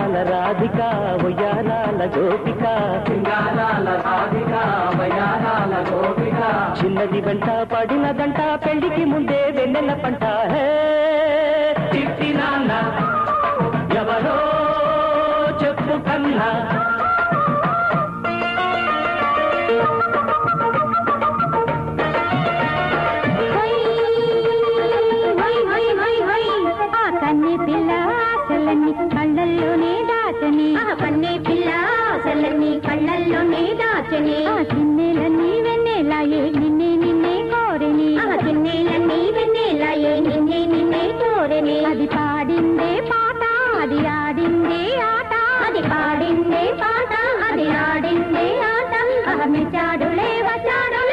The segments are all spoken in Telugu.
సింగారాల రాధిక ఉయ్యారాల గోపిక సింగారాల రాధిక వయారాల గోపిక చిన్నది వెంట పడినదంట పెళ్లికి ముందే వెన్నెల పంట హే చిట్టి నాన్న ఎవరో చెప్పు కన్నా ఆ కన్నె పిల్ల ఆశలన్నీ కళ్ళల్లోనే దాచని ఆ కన్నె పిల్ల ఆశలన్నీ కళ్ళల్లోనే దాచని ఆ చిన్నెలన్నీ వెన్నెలాయే నిన్నే నిన్నే కోరని ఆ చిన్నెలన్నీ వెన్నెలాయే నిన్నే నిన్నే కోరని అది పాడిందే పాట అది ఆడిందే ఆట అది పాడిందే పాట అది ఆడిందే ఆట అహమిచాడులే వచాడులే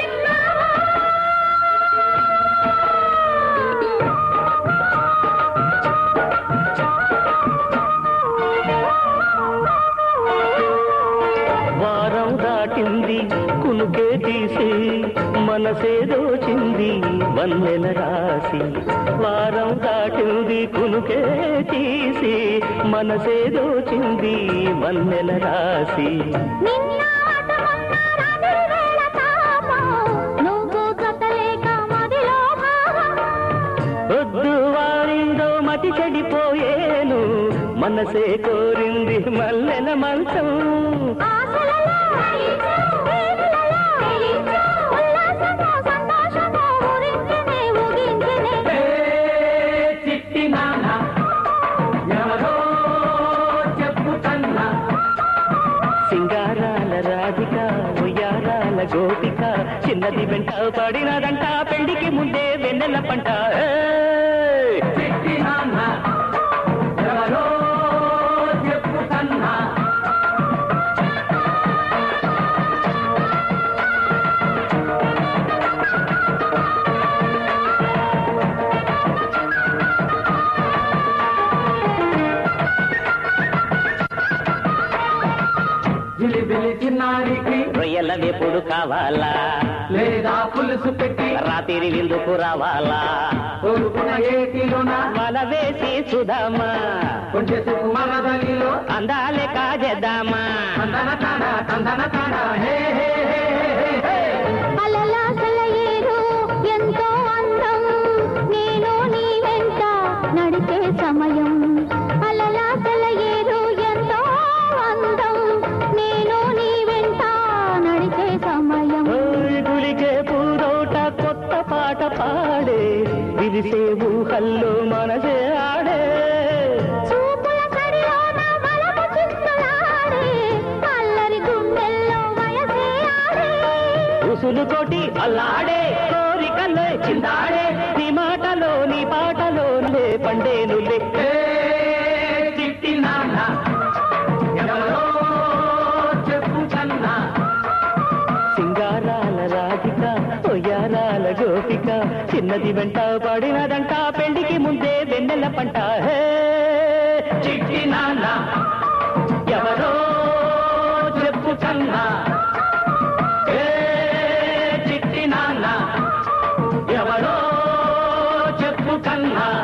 వారం దాటింది కునుకే తీసి మనసే దోచింది వన్నెల రాసి వారం దాటింది కునుకే తీసి మనసే దోచింది వన్నెల రాసి నిన్న ఆటమన్న రాత్రి వేళ తాపం, నువ్వు జతలేక మదిలో భావం. వద్దు వారిందో మతి చెడిపోయేను మనసే కోరింది మల్లెల మంచం ఆశలలో నలిచు, వేదనలో నిలిచు, ఉల్లాసమో సంతోషమో ఊరించెనే, ఊగించెనే. హే చిట్టి నాన్న ఎవరో చెప్పు కన్నా సింగారాల రాధిక ఉయ్యారాల గోపిక చిన్నది వెంట పడినదంట పెళ్లికి ముందే వెన్నెల పంట ఏయ్! చిట్టి నాన్న ఎవరో చెప్పు కన్నా జిలిబిలి చిన్నారికి రొయ్యల వేపుడు కావాలా లేదా పులుసు పెట్టి రాత్రి విందుకు రావాలా కోరుకున్న ఏటిలోన వల వేసి సుధామా కొంచెం మరదలిలో అందాలే కాజేద్దామా తందన తాన తందన తాన హే హే హే హే హే అలలాసల ఏరు ఎంతో అందం నేను నీ వెంట నడిచే సమయం అలలాసల ఏరు ఎంతో అందం నేను నీ వెంట నడిచే సమయం ఓయ్ గులికే పూదోట కొత్త పాట పాడే విరిసే ఊహల్లో మనసే ఆడే చూపుల సరిలోన వలపు చిత్తులాడే అల్లరి గుండెల్లో వయసే ఆడే ఉసులు కొట్టి అల్లాడే కోరికల్లో చిందాడే నీ మాటలో నీ పాటలో లే పండేనులే హే చిట్టి నాన్న ఎవరో చెప్పు కన్నా సింగారాల రాధిక ఒయ్యారాల గోపిక చిన్నది వెంట పడినదంట పెళ్లికి ముందే వెన్నెల పంట హే చిట్టి నాన్న ఎవరో చెప్పు కన్నా ఏ చిట్టి నాన్న ఎవరో చెప్పు కన్నా